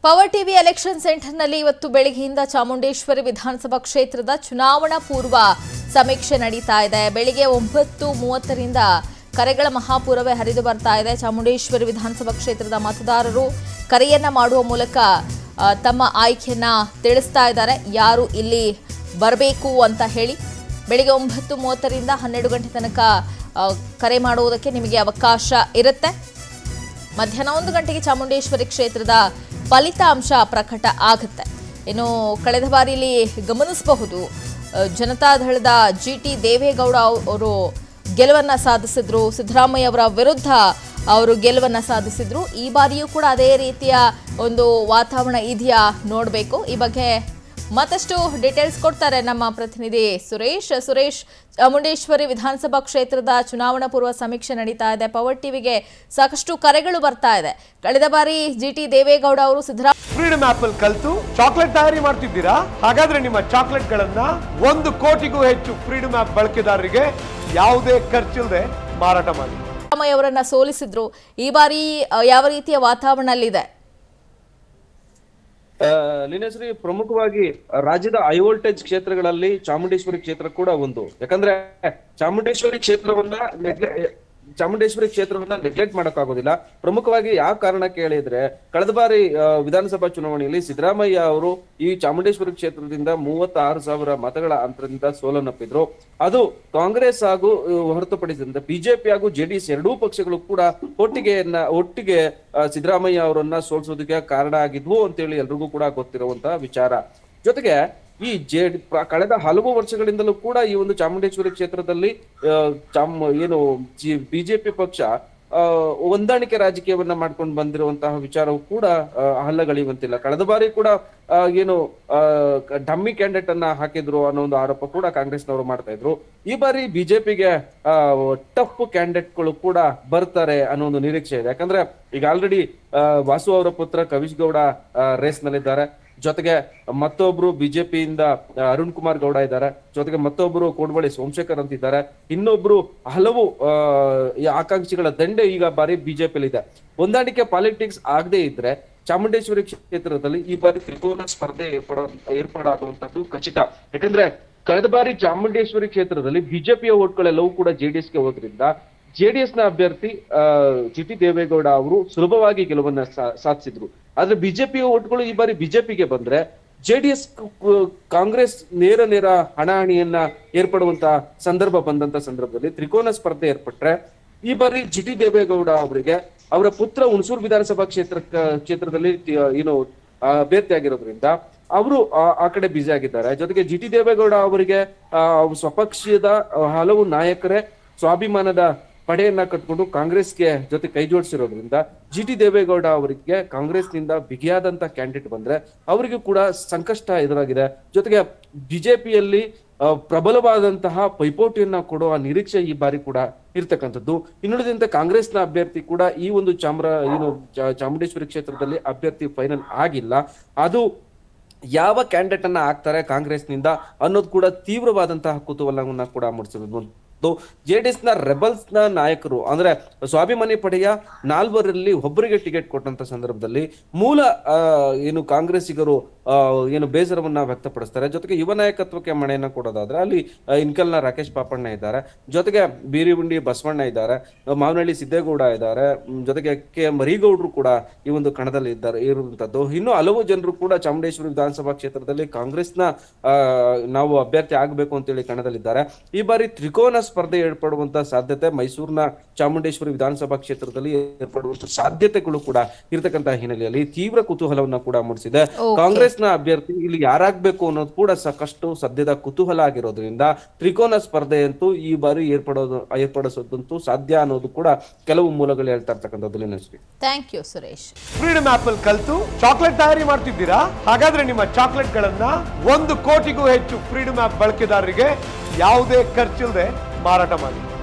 power TV election ಸೆಂಟರ್ನಲ್ಲಿ ಇವತ್ತು ಬೆಳಗ್ಗೆಯಿಂದ ಚಾಮುಂಡೇಶ್ವರಿ ವಿಧಾನಸಭಾ ಕ್ಷೇತ್ರದ ಚುನಾವಣಾ ಪೂರ್ವ ಸಮೀಕ್ಷೆ ನಡೀತಾ ಇದೆ ಬೆಳಿಗ್ಗೆ ಒಂಬತ್ತು ಮೂವತ್ತರಿಂದ ಕರೆಗಳ ಮಹಾಪೂರವೇ ಹರಿದು ಬರ್ತಾ ಇದೆ ಚಾಮುಂಡೇಶ್ವರಿ ವಿಧಾನಸಭಾ ಕ್ಷೇತ್ರದ ಮತದಾರರು ಕರೆಯನ್ನ ಮಾಡುವ ಮೂಲಕ ಆ, ತಮ್ಮ ಆಯ್ಕೆಯನ್ನ ತಿಳಿಸ್ತಾ ಇದ್ದಾರೆ ಯಾರು ಇಲ್ಲಿ ಬರಬೇಕು ಅಂತ ಹೇಳಿ ಬೆಳಿಗ್ಗೆ ಒಂಬತ್ತು ಮೂವತ್ತರಿಂದ ಹನ್ನೆರಡು ಗಂಟೆ ತನಕ ಆ, ಕರೆ ಮಾಡುವುದಕ್ಕೆ ನಿಮಗೆ ಅವಕಾಶ ಇರುತ್ತೆ ಮಧ್ಯಾಹ್ನ ಒಂದು ಗಂಟೆಗೆ ಚಾಮುಂಡೇಶ್ವರಿ ಕ್ಷೇತ್ರದ ಫಲಿತಾಂಶ ಪ್ರಕಟ ಆಗುತ್ತೆ ಇನ್ನು ಕಳೆದ ಬಾರಿಯಲ್ಲಿ ಗಮನಿಸಬಹುದು ಆ, ಜನತಾದಳದ ಜಿ ಟಿ ದೇವೇಗೌಡ ಅವರು ಗೆಲುವನ್ನ ಸಾಧಿಸಿದ್ರು ಸಿದ್ದರಾಮಯ್ಯ ಅವರ ವಿರುದ್ಧ ಅವರು ಗೆಲುವನ್ನ ಸಾಧಿಸಿದ್ರು ಈ ಬಾರಿಯೂ ಕೂಡ ಅದೇ ರೀತಿಯ ಒಂದು ವಾತಾವರಣ ಇದೆಯಾ ನೋಡಬೇಕು ಈ ಬಗ್ಗೆ ಮತ್ತಷ್ಟು ಡೀಟೇಲ್ಸ್ ಕೊಡ್ತಾರೆ ನಮ್ಮ ಪ್ರತಿನಿಧಿ ಸುರೇಶ್ ಸುರೇಶ್ ಚಾಮುಂಡೇಶ್ವರಿ ವಿಧಾನಸಭಾ ಕ್ಷೇತ್ರದ ಚುನಾವಣಾ ಪೂರ್ವ ಸಮೀಕ್ಷೆ ನಡೀತಾ ಇದೆ ಪವರ್ ಟಿವಿಗೆ ಸಾಕಷ್ಟು ಕರೆಗಳು ಬರ್ತಾ ಇದೆ ಕಳೆದ ಬಾರಿ ಜಿ ಟಿ ದೇವೇಗೌಡ ಅವರು ಸಿದ್ದರಾಮಯ್ಯ ಫ್ರೀಡಮ್ ಆಪ್ ಅಲ್ಲಿ ಕಲ್ತು ಚಾಕ್ಲೇಟ್ ತಯಾರಿ ಮಾಡ್ತಿದ್ದೀರಾ ಹಾಗಾದ್ರೆ ನಿಮ್ಮ ಚಾಕ್ಲೇಟ್ ಗಳನ್ನ ಒಂದು ಕೋಟಿಗೂ ಹೆಚ್ಚು ಫ್ರೀಡಮ್ ಆಪ್ ಬಳಕೆದಾರರಿಗೆ ಯಾವುದೇ ಖರ್ಚಿಲ್ಲದೆ ಮಾರಾಟ ಮಾಡಿ ಅವರನ್ನ ಸೋಲಿಸಿದ್ರು ಈ ಬಾರಿ ಆ, ಯಾವ ರೀತಿಯ ವಾತಾವರಣ ಅಲ್ಲಿದೆ ಆ, ಲೀನೇಶ್ವರಿ ಪ್ರಮುಖವಾಗಿ ರಾಜ್ಯದ ಹೈ ವೋಲ್ಟೇಜ್ ಕ್ಷೇತ್ರಗಳಲ್ಲಿ ಚಾಮುಂಡೇಶ್ವರಿ ಕ್ಷೇತ್ರ ಕೂಡ ಒಂದು ಯಾಕಂದ್ರೆ ಚಾಮುಂಡೇಶ್ವರಿ ಕ್ಷೇತ್ರವನ್ನ ನೆಗ್ಲೆ- ಚಾಮುಂಡೇಶ್ವರಿ ಕ್ಷೇತ್ರವನ್ನ ನೆಗ್ಲೆಕ್ಟ್ ಮಾಡೋಕ್ಕಾಗೋದಿಲ್ಲ ಪ್ರಮುಖವಾಗಿ ಯಾವ ಕಾರಣಕ್ಕೆ ಹೇಳಿದ್ರೆ ಕಳೆದ ಬಾರಿ ಆ, ವಿಧಾನಸಭಾ ಚುನಾವಣೆಯಲ್ಲಿ ಸಿದ್ದರಾಮಯ್ಯ ಅವರು ಈ ಚಾಮುಂಡೇಶ್ವರಿ ಕ್ಷೇತ್ರದಿಂದ ಮೂವತ್ತಾರು ಸಾವಿರ ಮತಗಳ ಅಂತರದಿಂದ ಸೋಲನ್ನಪ್ಪಿದ್ರು ಅದು ಕಾಂಗ್ರೆಸ್ ಹಾಗೂ ಆ, ಹೊರತುಪಡಿಸಿದಂತೆ ಬಿಜೆಪಿ ಹಾಗೂ ಜೆಡಿಎಸ್ ಎರಡೂ ಪಕ್ಷಗಳು ಕೂಡ ಒಟ್ಟಿಗೆಯನ್ನ ಒಟ್ಟಿಗೆ ಆ, ಸಿದ್ದರಾಮಯ್ಯ ಅವರನ್ನ ಸೋಲಿಸೋದಕ್ಕೆ ಕಾರಣ ಆಗಿದ್ವು ಅಂತೇಳಿ ಎಲ್ರಿಗೂ ಕೂಡ ಗೊತ್ತಿರುವಂತಹ ವಿಚಾರ ಜೊತೆಗೆ ಈ ಜೆ ಕಳೆದ ಹಲವು ವರ್ಷಗಳಿಂದಲೂ ಕೂಡ ಈ ಒಂದು ಚಾಮುಂಡೇಶ್ವರಿ ಕ್ಷೇತ್ರದಲ್ಲಿ ಆ, ಚಾಮ್ ಏನು ಬಿಜೆಪಿ ಪಕ್ಷ ಆ, ಹೊಂದಾಣಿಕೆ ರಾಜಕೀಯವನ್ನ ಮಾಡ್ಕೊಂಡು ಬಂದಿರುವಂತಹ ವಿಚಾರವು ಕೂಡ ಆ, ಹಲ್ಲಗಳೆಯುವಂತಿಲ್ಲ ಕಳೆದ ಬಾರಿ ಕೂಡ ಆ, ಏನು ಆ, ಕ- ಡಮ್ಮಿ ಕ್ಯಾಂಡಿಡೇಟ್ ಅನ್ನ ಹಾಕಿದ್ರು ಅನ್ನೋ ಒಂದು ಆರೋಪ ಕೂಡ ಕಾಂಗ್ರೆಸ್ನವರು ಮಾಡ್ತಾ ಇದ್ರು ಈ ಬಾರಿ ಬಿಜೆಪಿಗೆ ಟಫ್ ಕ್ಯಾಂಡಿಡೇಟ್ಗಳು ಕೂಡ ಬರ್ತಾರೆ ಅನ್ನೋ ಒಂದು ನಿರೀಕ್ಷೆ ಇದೆ ಯಾಕಂದ್ರೆ ಈಗ ಆಲ್ರೆಡಿ ವಾಸು ಅವರ ಪುತ್ರ ಕವಿಶ್ ಗೌಡ ರೇಸ್ ನಲ್ಲಿದ್ದಾರೆ ಜೊತೆಗೆ ಮತ್ತೊಬ್ರು ಬಿಜೆಪಿಯಿಂದ ಅರುಣ್ ಕುಮಾರ್ ಗೌಡ ಇದ್ದಾರೆ ಜೊತೆಗೆ ಮತ್ತೊಬ್ರು ಕೋಡ್ಬಳಿ ಸೋಮಶೇಖರ್ ಅಂತ ಇದ್ದಾರೆ ಇನ್ನೊಬ್ರು ಹಲವು ಆ, ಈ ಆಕಾಂಕ್ಷಿಗಳ ದಂಡೆ ಈಗ ಬಾರಿ ಬಿಜೆಪಿಲಿ ಇದೆ ಹೊಂದಾಣಿಕೆ ಪಾಲಿಟಿಕ್ಸ್ ಆಗದೆ ಇದ್ರೆ ಚಾಮುಂಡೇಶ್ವರಿ ಕ್ಷೇತ್ರದಲ್ಲಿ ಈ ಬಾರಿ ತ್ರಿಕೋನ ಸ್ಪರ್ಧೆ ಏರ್ಪಡ ಏರ್ಪಾಡಾಗುವಂತದ್ದು ಖಚಿತ ಯಾಕಂದ್ರೆ ಕಳೆದ ಬಾರಿ ಚಾಮುಂಡೇಶ್ವರಿ ಕ್ಷೇತ್ರದಲ್ಲಿ ಬಿಜೆಪಿಯ ಓಟ್ಗಳೆಲ್ಲವೂ ಕೂಡ ಜೆಡಿಎಸ್ ಗೆ ಹೋದ್ರಿಂದ ಜೆಡಿಎಸ್ ನ ಅಭ್ಯರ್ಥಿ ಜಿ ಟಿ ದೇವೇಗೌಡ ಅವರು ಸುಲಭವಾಗಿ ಗೆಲುವನ್ನ ಸಾ- ಸಾಧಿಸಿದ್ರು ಆದ್ರೆ ಬಿಜೆಪಿಯ ಓಟ್ಗಳು ಈ ಬಾರಿ ಬಿಜೆಪಿಗೆ ಬಂದ್ರೆ ಜೆಡಿಎಸ್ ಕಾಂಗ್ರೆಸ್ ನೇರ ನೇರ ಹಣಾಹಣಿಯನ್ನ ಏರ್ಪಡುವಂತ ಸಂದರ್ಭ ಬಂದಂತ ಸಂದರ್ಭದಲ್ಲಿ ತ್ರಿಕೋನ ಸ್ಪರ್ಧೆ ಏರ್ಪಟ್ರೆ ಈ ಬಾರಿ ಜಿ ಟಿ ದೇವೇಗೌಡ ಅವರಿಗೆ ಅವರ ಪುತ್ರ ಹುಣಸೂರು ವಿಧಾನಸಭಾ ಕ್ಷೇತ್ರ ಕ್ಷೇತ್ರದಲ್ಲಿ ತಿ- ಏನು ಆ, ಅಭ್ಯರ್ಥಿ ಆಗಿರೋದ್ರಿಂದ ಅವರು ಆ ಕಡೆ ಬ್ಯುಸಿ ಆಗಿದ್ದಾರೆ ಜೊತೆಗೆ ಜಿ ಟಿ ದೇವೇಗೌಡ ಅವರಿಗೆ ಆ, ಸ್ವಪಕ್ಷದ ಆ, ಹಲವು ನಾಯಕರೇ ಸ್ವಾಭಿಮಾನದ ಪಡೆಯನ್ನ ಕಟ್ಕೊಂಡು ಕಾಂಗ್ರೆಸ್ಗೆ ಜೊತೆ ಕೈ ಜೋಡಿಸಿರೋದ್ರಿಂದ ಜಿ ಟಿ ದೇವೇಗೌಡ ಅವರಿಗೆ ಕಾಂಗ್ರೆಸ್ನಿಂದ ಬಿಗಿಯಾದಂತ ಕ್ಯಾಂಡಿಡೇಟ್ ಬಂದ್ರೆ ಅವರಿಗೂ ಕೂಡ ಸಂಕಷ್ಟ ಎದುರಾಗಿದೆ ಜೊತೆಗೆ ಬಿಜೆಪಿಯಲ್ಲಿ ಪ್ರಬಲವಾದಂತಹ ಪೈಪೋಟಿಯನ್ನ ಕೊಡುವ ನಿರೀಕ್ಷೆ ಈ ಬಾರಿ ಕೂಡ ಇರ್ತಕ್ಕಂಥದ್ದು ಇನ್ನುಳಿದಂತೆ ಕಾಂಗ್ರೆಸ್ನ ಅಭ್ಯರ್ಥಿ ಕೂಡ ಈ ಒಂದು ಚಾಮರ ಏನು ಚಾ- ಚಾಮುಂಡೇಶ್ವರಿ ಕ್ಷೇತ್ರದಲ್ಲಿ ಅಭ್ಯರ್ಥಿ ಫೈನಲ್ ಆಗಿಲ್ಲ ಅದು ಯಾವ ಕ್ಯಾಂಡಿಡೇಟ್ ಅನ್ನ ಹಾಕ್ತಾರೆ ಕಾಂಗ್ರೆಸ್ನಿಂದ ಅನ್ನೋದು ಕೂಡ ತೀವ್ರವಾದಂತಹ ಕುತೂಹಲವನ್ನ ಕೂಡ ಮೂಡಿಸಿರೋದು ಜೆಡಿಎಸ್ ನ ರೆಬಲ್ಸ್ ನ ನಾಯಕರು ಅಂದ್ರೆ ಸ್ವಾಭಿಮಾನಿ ಪಡೆಯ ನಾಲ್ವರಲ್ಲಿ ಒಬ್ಬರಿಗೆ ಟಿಕೆಟ್ ಕೊಟ್ಟಂತ ಸಂದರ್ಭದಲ್ಲಿ ಮೂಲ ಆ, ಏನು ಕಾಂಗ್ರೆಸ್ಸಿಗರು ಆ, ಏನು ಬೇಸರವನ್ನ ವ್ಯಕ್ತಪಡಿಸ್ತಾರೆ ಜೊತೆಗೆ ಯುವ ನಾಯಕತ್ವಕ್ಕೆ ಮಣೆಯನ್ನ ಕೊಡೋದಾದ್ರೆ ಅಲ್ಲಿ ಆ, ಇನ್ಕಲ್ನ ರಾಕೇಶ್ ಪಾಪಣ್ಣ ಇದ್ದಾರೆ ಜೊತೆಗೆ ಬೀರಿಗುಂಡಿ ಬಸವಣ್ಣ ಇದ್ದಾರೆ ಮಾವನಹಳ್ಳಿ ಸಿದ್ದೇಗೌಡ ಇದ್ದಾರೆ ಮ್, ಜೊತೆಗೆ ಕೆ ಮರಿಗೌಡರು ಕೂಡ ಈ ಒಂದು ಕಣದಲ್ಲಿ ಇದ್ದಾರೆ ಇರುವಂತದ್ದು ಇನ್ನು ಹಲವು ಜನರು ಕೂಡ ಚಾಮುಂಡೇಶ್ವರಿ ವಿಧಾನಸಭಾ ಕ್ಷೇತ್ರದಲ್ಲಿ ಕಾಂಗ್ರೆಸ್ನ ಆ, ನಾವು ಅಭ್ಯರ್ಥಿ ಆಗಬೇಕು ಅಂತೇಳಿ ಕಣದಲ್ಲಿದ್ದಾರೆ ಈ ಬಾರಿ ತ್ರಿಕೋನ ಸ್ಪರ್ಧೆ ಏರ್ಪಡುವಂತ ಸಾಧ್ಯತೆ ಮೈಸೂರಿನ ಚಾಮುಂಡೇಶ್ವರಿ ವಿಧಾನಸಭಾ ಕ್ಷೇತ್ರದಲ್ಲಿ ಏರ್ಪಡುವಂತ ಸಾಧ್ಯತೆಗಳು ಕೂಡ ಇರತಕ್ಕಂತಹ ಹಿನ್ನೆಲೆಯಲ್ಲಿ ತೀವ್ರ ಕುತೂಹಲವನ್ನ ಕೂಡ ಮೂಡಿಸಿದೆ ಕಾಂಗ್ರೆಸ್ನ ಅಭ್ಯರ್ಥಿ ಇಲ್ಲಿ ಯಾರಾಗ್ಬೇಕು ಅನ್ನೋದು ಕೂಡ ಸಾಕಷ್ಟು ಸದ್ಯದ ಕುತೂಹಲ ಆಗಿರೋದ್ರಿಂದ ತ್ರಿಕೋನ ಸ್ಪರ್ಧೆ ಅಂತೂ ಈ ಬಾರಿ ಏರ್ಪಡೋದು ಏರ್ಪಡಿಸೋದಂತೂ ಸಾಧ್ಯ ಅನ್ನೋದು ಕೂಡ ಕೆಲವು ಮೂಲಗಳು ಹೇಳ್ತಾ ಇರ್ತಕ್ಕಂಥದ್ದು Leenashree thank you Suresh freedom app ಅಲ್ಲಿ ಕಲ್ತು ಚಾಕ್ಲೇಟ್ ತಯಾರಿ ಮಾಡ್ತಿದ್ದೀರಾ ಹಾಗಾದ್ರೆ ನಿಮ್ಮ ಚಾಕ್ಲೇಟ್ ಗಳನ್ನ ಒಂದು ಕೋಟಿಗೂ ಹೆಚ್ಚು ಫ್ರೀಡಮ್ ಆಪ್ ಬಳಕೆದಾರರಿಗೆ ಯಾವುದೇ ಖರ್ಚಿಲ್ಲದೆ ಮಾರಾಟ ಮಾಡಿ